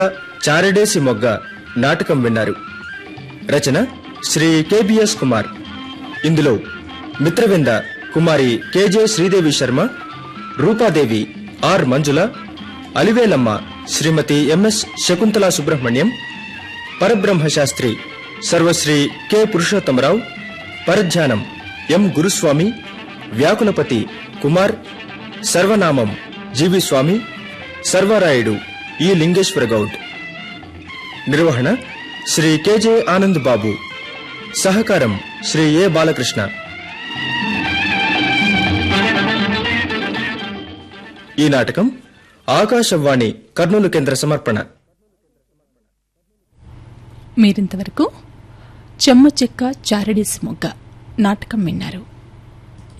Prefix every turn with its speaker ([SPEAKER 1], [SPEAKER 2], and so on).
[SPEAKER 1] చారడేసి మొగ్గ నాటకం విన్నారు రచన శ్రీ కెబిఎస్ కుమార్ ఇందులో Mitravinda Kumari KJ Sridevi Sharma Rupadevi R Manjula Alivelamma Srimati MS Shakuntala Subrahmanyam Parabrahmashastri Sarvashri K Purushottamarao Paradhyanam M Guruswamy Vyakulapati Kumar Sarvanamam GV Swamy Sarvarayudu E Lingeshwara Goud నిర్వహణ శ్రీ కెజె ఆనంద్ బాబు సహకారం శ్రీ ఏ బాలకృష్ణ ఈ నాటకం ఆకాశవాణి కర్నూలు కేంద్ర సమర్పణ
[SPEAKER 2] మీరింతవరకు చెమ్మ చెక్క చారడీస్ మొగ్గ నాటకం విన్నారు